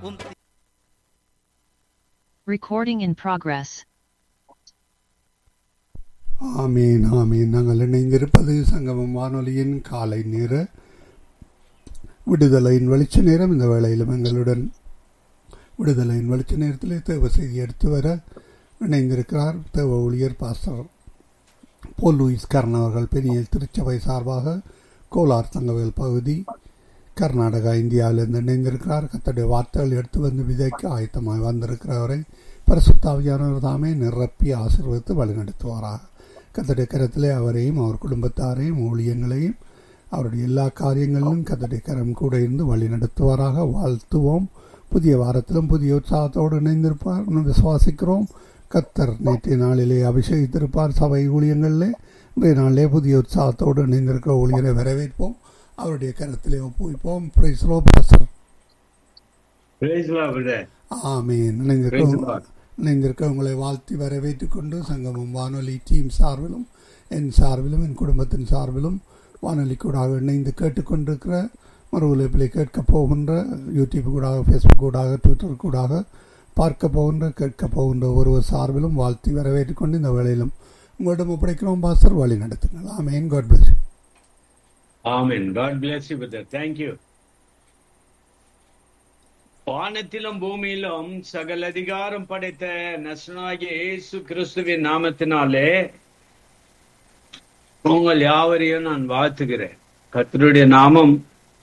Um Recording in progress. ஆமீன் ஆமீன் நாங்கள் இணைந்திருப்பது சங்கமம் வானொலியின் காலை நேர விடுதலையின் வெளிச்ச நேரம் இந்த வேளையிலும் எங்களுடன் விடுதலையின் வெளிச்ச நேரத்திலே தேவ செய்தி எடுத்து வர இணைந்திருக்கிறார் தேவ ஊழியர் பாஸ்டர் போல் லூயிஸ் கர்ண் அவர்கள் பெரிய திருச்சபை சார்பாக கோலார் தங்கவேல் பகுதி கர்நாடகா இந்தியாவிலிருந்து இணைந்திருக்கிறார் கத்தடைய வார்த்தைகள் எடுத்து வந்து விதைக்க ஆயத்தமாய் வந்திருக்கிறவரை பரிசுத்தாவியானவர் தாமே நிரப்பி ஆசீர்வதித்து வழிநடத்துவாராக கத்தடைய கரத்திலே அவரையும் அவர் குடும்பத்தாரையும் ஊழியங்களையும் அவருடைய எல்லா காரியங்களிலும் கத்தடைய கரம் கூட இருந்து வழி நடத்துவாராக வாழ்த்துவோம் புதிய வாரத்திலும் புதிய உற்சாகத்தோடு இணைந்திருப்பார் என்று விசுவாசிக்கிறோம் கத்தர் நேற்றைய நாளிலே அபிஷேகித்திருப்பார் சபை ஊழியங்களிலே இன்றைய நாளிலே புதிய உற்சாகத்தோடு இணைந்திருக்கிற ஊழியரை வரவேற்போம் அவருடைய கரத்திலே ஒப்புவிப்போம் பிரைஸ்லோ பாசர் Praise the Lord, brother. ஆமீன் Praise the இணைந்திருக்க Lord. இணைந்திருக்க உங்களை வாழ்த்தி வரவேற்றுக் கொண்டு சங்கமம் வானொலி டீம் சார்பிலும் என் சார்பிலும் என் குடும்பத்தின் சார்பிலும் வானொலி கூடாக இணைந்து கேட்டுக்கொண்டிருக்கிற மறு உழைப்பிலே கேட்க போகின்ற யூடியூப் கூடாக ஃபேஸ்புக் கூடாக ட்விட்டர் கூடாக பார்க்க போகின்ற கேட்க போகின்ற ஒருவர் சார்பிலும் வாழ்த்தி வரவேற்றுக் கொண்டு இந்த வேளையிலும் உங்களிடம் ஒப்படைக்கிறோம் பாஸ்டர் வழி நடத்துங்கள் ஆமேன் God bless Amen. God bless you, brother. Thank you. வானத்திலும் பூமியிலும் சகல அதிகாரம் படைத்த நசனாகிய இயேசு கிறிஸ்துவின் நாமத்தினாலே உங்கள் யாவரையும் நான் வாழ்த்துகிறேன் கர்த்தருடைய நாமம்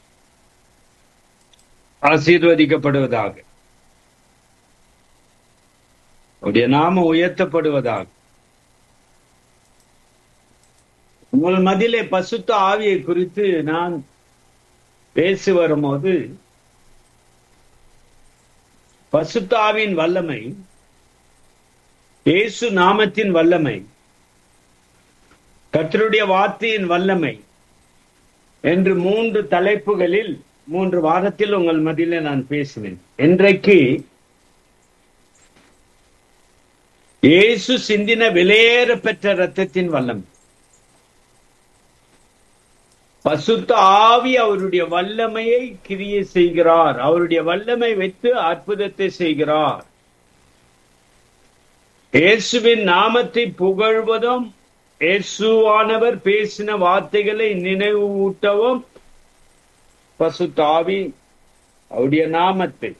ஆசீர்வதிக்கப்படுவதாக அவருடைய நாமம் உயர்த்தப்படுவதாக உங்கள் மதிலே பசுத்த ஆவியை குறித்து நான் பேசி வரும்போது பசுத்த ஆவியின் வல்லமை இயேசு நாமத்தின் வல்லமை கர்த்தருடைய வார்த்தையின் வல்லமை என்று மூன்று தலைப்புகளில் மூன்று வாரத்தில் உங்கள் மதியிலே நான் பேசினேன் இன்றைக்கு இயேசு சிந்தின விலையேற பெற்ற ரத்தத்தின் வல்லமை பசுத்த ஆவி அவருடைய வல்லமையை கிரியை செய்கிறார் அவருடைய வல்லமை வைத்து அற்புதத்தை செய்கிறார் இயேசுவின் நாமத்தை புகழ்வதும் இயேசுவானவர் பேசின வார்த்தைகளை நினைவு ஊட்டவும் பசுத்த ஆவி அவருடைய நாமத்தை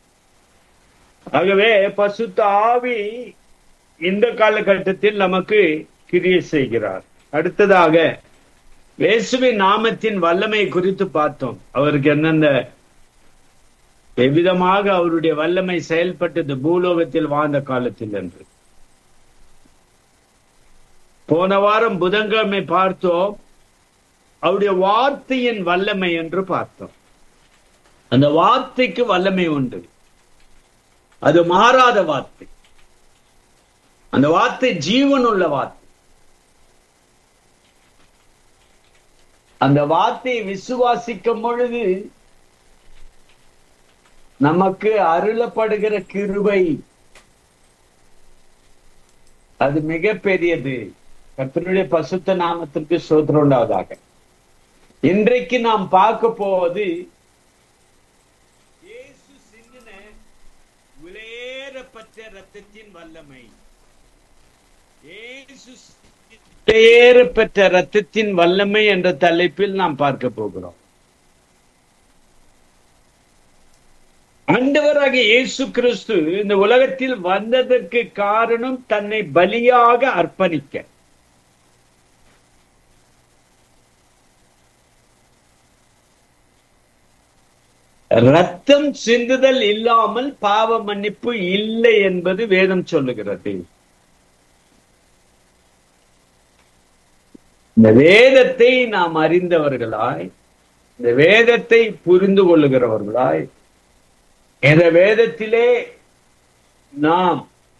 ஆகவே பசுத்த ஆவி இந்த காலகட்டத்தில் நமக்கு கிரியை செய்கிறார் அடுத்ததாக இயேசுவின் நாமத்தின் வல்லமை குறித்து பார்த்தோம் அவருக்கு என்னென்ன எவ்விதமாக அவருடைய வல்லமை செயல்பட்டது பூலோகத்தில் வாழ்ந்த காலத்தில் என்று போன வாரம் புதன்கிழமை பார்த்தோம் அவருடைய வார்த்தையின் வல்லமை என்று பார்த்தோம் அந்த வார்த்தைக்கு வல்லமை உண்டு அது மாறாத வார்த்தை அந்த வார்த்தை ஜீவன் உள்ள வார்த்தை அந்த வார்த்தையை விசுவாசிக்கும் பொழுது நமக்கு அருளப்படுகிற கிருபை அது மிக பெரியது கர்த்தருடைய பசுத்த நாமத்திற்கு சோதரம் உண்டாவதாக இன்றைக்கு நாம் பார்க்க போவது இயேசு சிந்தின விலையேறப்பட்ட ரத்தத்தின் வல்லமை இயேசு பெயர் பெற்ற ரத்தத்தின் வல்லமை என்ற தலைப்பில் நாம் பார்க்க போகிறோம் ஆண்டவராக இயேசு கிறிஸ்து இந்த உலகத்தில் வந்ததற்கு காரணம் தன்னை பலியாக அர்ப்பணிக்க ரத்தம் சிந்துதல் இல்லாமல் பாவ மன்னிப்பு இல்லை என்பது வேதம் சொல்லுகிறது இந்த வேதத்தை நாம் அறிந்தவர்களாய் இந்த வேதத்தை புரிந்து கொள்ளுகிறவர்களாய் இந்த வேதத்திலே நாம்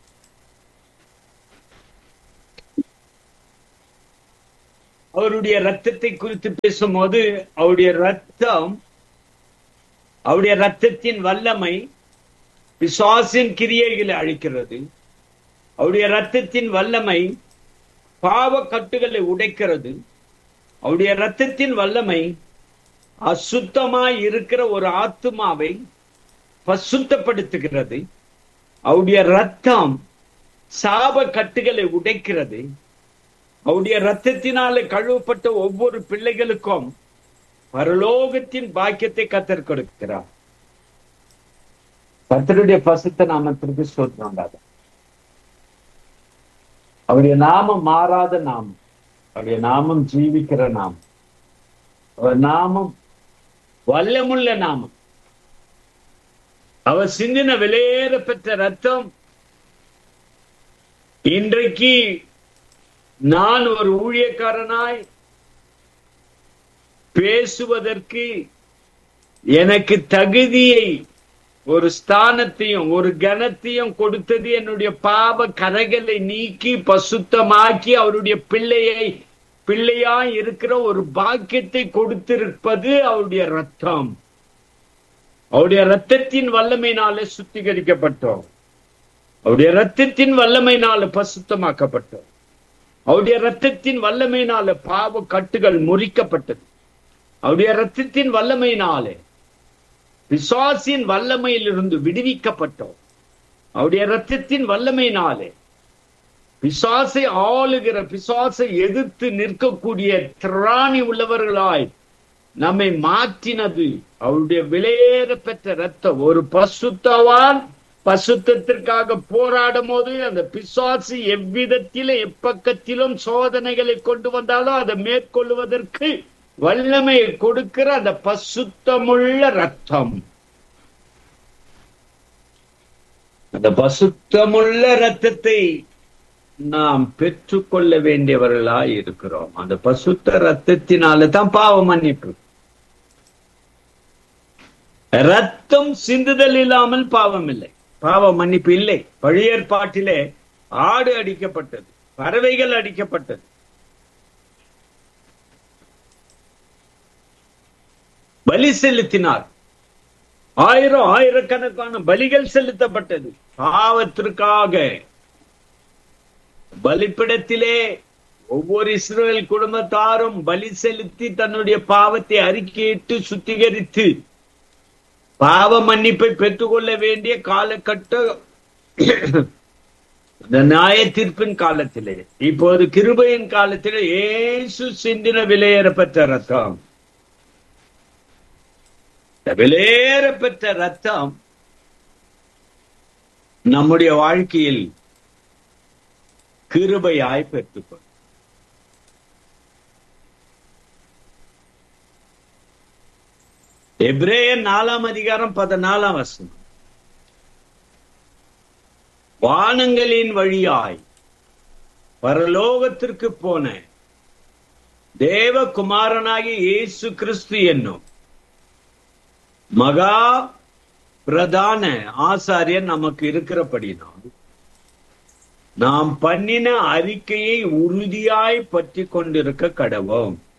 அவருடைய ரத்தத்தை குறித்து பேசும்போது அவருடைய ரத்தம் அவருடைய ரத்தத்தின் வல்லமை விசுவாசின் கிரியைகளை அழிக்கிறது அவருடைய ரத்தத்தின் வல்லமை பாவ கட்டுகளை உடைக்கிறது அவருடைய ரத்தத்தின் வல்லமை அசுத்தமாய் இருக்கிற ஒரு ஆத்துமாவை பசுத்தப்படுத்துகிறது அவருடைய ரத்தம் சாப கட்டுகளை உடைக்கிறது அவருடைய ரத்தத்தினால கழுவப்பட்ட ஒவ்வொரு பிள்ளைகளுக்கும் பரலோகத்தின் பாக்கியத்தை கத்தர் கொடுக்கிறார் கத்தருடைய பசுத்த நாமத்திற்கு சொல்றாங்க அவருடைய நாமம் மாறாத நாமம் அவருடைய நாமம் ஜீவிக்கிற நாமம் அவர் நாமம் வல்லமுள்ள நாமம் அவர் சிந்தின வெளியேற பெற்ற ரத்தம் இன்றைக்கு நான் ஒரு ஊழியக்காரனாய் பேசுவதற்கு எனக்கு தகுதியை ஒரு ஸ்தானத்தையும் ஒரு கனத்தையும் கொடுத்தது என்னுடைய பாவ கரைகளை நீக்கி பசுத்தமாக்கி அவருடைய பிள்ளையை பிள்ளையாய் இருக்கிற ஒரு பாக்கியத்தை கொடுத்திருப்பது அவருடைய ரத்தம் அவருடைய ரத்தத்தின் வல்லமையினால சுத்திகரிக்கப்பட்டோம் அவருடைய ரத்தத்தின் வல்லமையினால பசுத்தமாக்கப்பட்டோம் அவருடைய ரத்தத்தின் வல்லமையினால பாவ கட்டுகள் முறிக்கப்பட்டது அவருடைய ரத்தத்தின் வல்லமையினாலே பிசாசின் வல்லமையிலிருந்து விடுவிக்கப்பட்டோம் அவருடைய ரத்தத்தின் வல்லமையினாலே பிசாசை ஆளுகிற பிசாசை எதிர்த்து நிற்கக்கூடிய திராணி உள்ளவர்களாய் நம்மை மாற்றினது அவருடைய விலையேற பெற்ற ரத்தம் ஒரு பசுத்தவான் பசுத்தத்திற்காக போராடும் போது அந்த பிசாசு எவ்விதத்திலும் எப்பக்கத்திலும் சோதனைகளை கொண்டு வந்தாலும் அதை மேற்கொள்வதற்கு வல்லமையை கொடுக்கிற அந்த பசுத்தமுள்ள ரத்தம் அந்த பசுத்தமுள்ள ரத்தத்தை நாம் பெற்றுக்கொள்ள வேண்டியவர்களாய் இருக்கிறோம் அந்த பசுத்த ரத்தத்தினால தான் பாவ மன்னிப்பு ரத்தம் சிந்துதல் இல்லாமல் பாவம் இல்லை பாவ மன்னிப்பு இல்லை பழைய ஏற்பாட்டிலே ஆடு அடிக்கப்பட்டது பறவைகள் அடிக்கப்பட்டது பலி செலுத்தினார் ஆயிரம் ஆயிரக்கணக்கான பலிகள் செலுத்தப்பட்டது பாவத்திற்காக பலிப்பிடத்திலே ஒவ்வொரு இஸ்ரேல் குடும்பத்தாரும் பலி செலுத்தி தன்னுடைய பாவத்தை அறிக்கையிட்டு சுத்திகரித்து பாவ மன்னிப்பை பெற்றுக்கொள்ள வேண்டிய காலகட்ட இந்த நியாய தீர்ப்பின் காலத்திலே இப்போது கிருபையின் காலத்திலே ஏசு சிந்தின விலையேறப்பட்ட ரத்தம் விலையேறப்பட்ட ரத்தம் நம்முடைய வாழ்க்கையில் கிருபையாய் பெற்றுக்கொள் எப்ரேயர் நாலாம் அதிகாரம் பதினாலாம் வசனம் வானங்களின் வழியாய் பரலோகத்திற்கு போன தேவகுமாரனாகிய இயேசு கிறிஸ்து என்னும் மகா பிரதான ஆசாரியர் நமக்கு இருக்கிறபடினால் நாம் பண்ணின அறிக்கையை உறுதியாய் பற்றி கொண்டிருக்க கடவோம்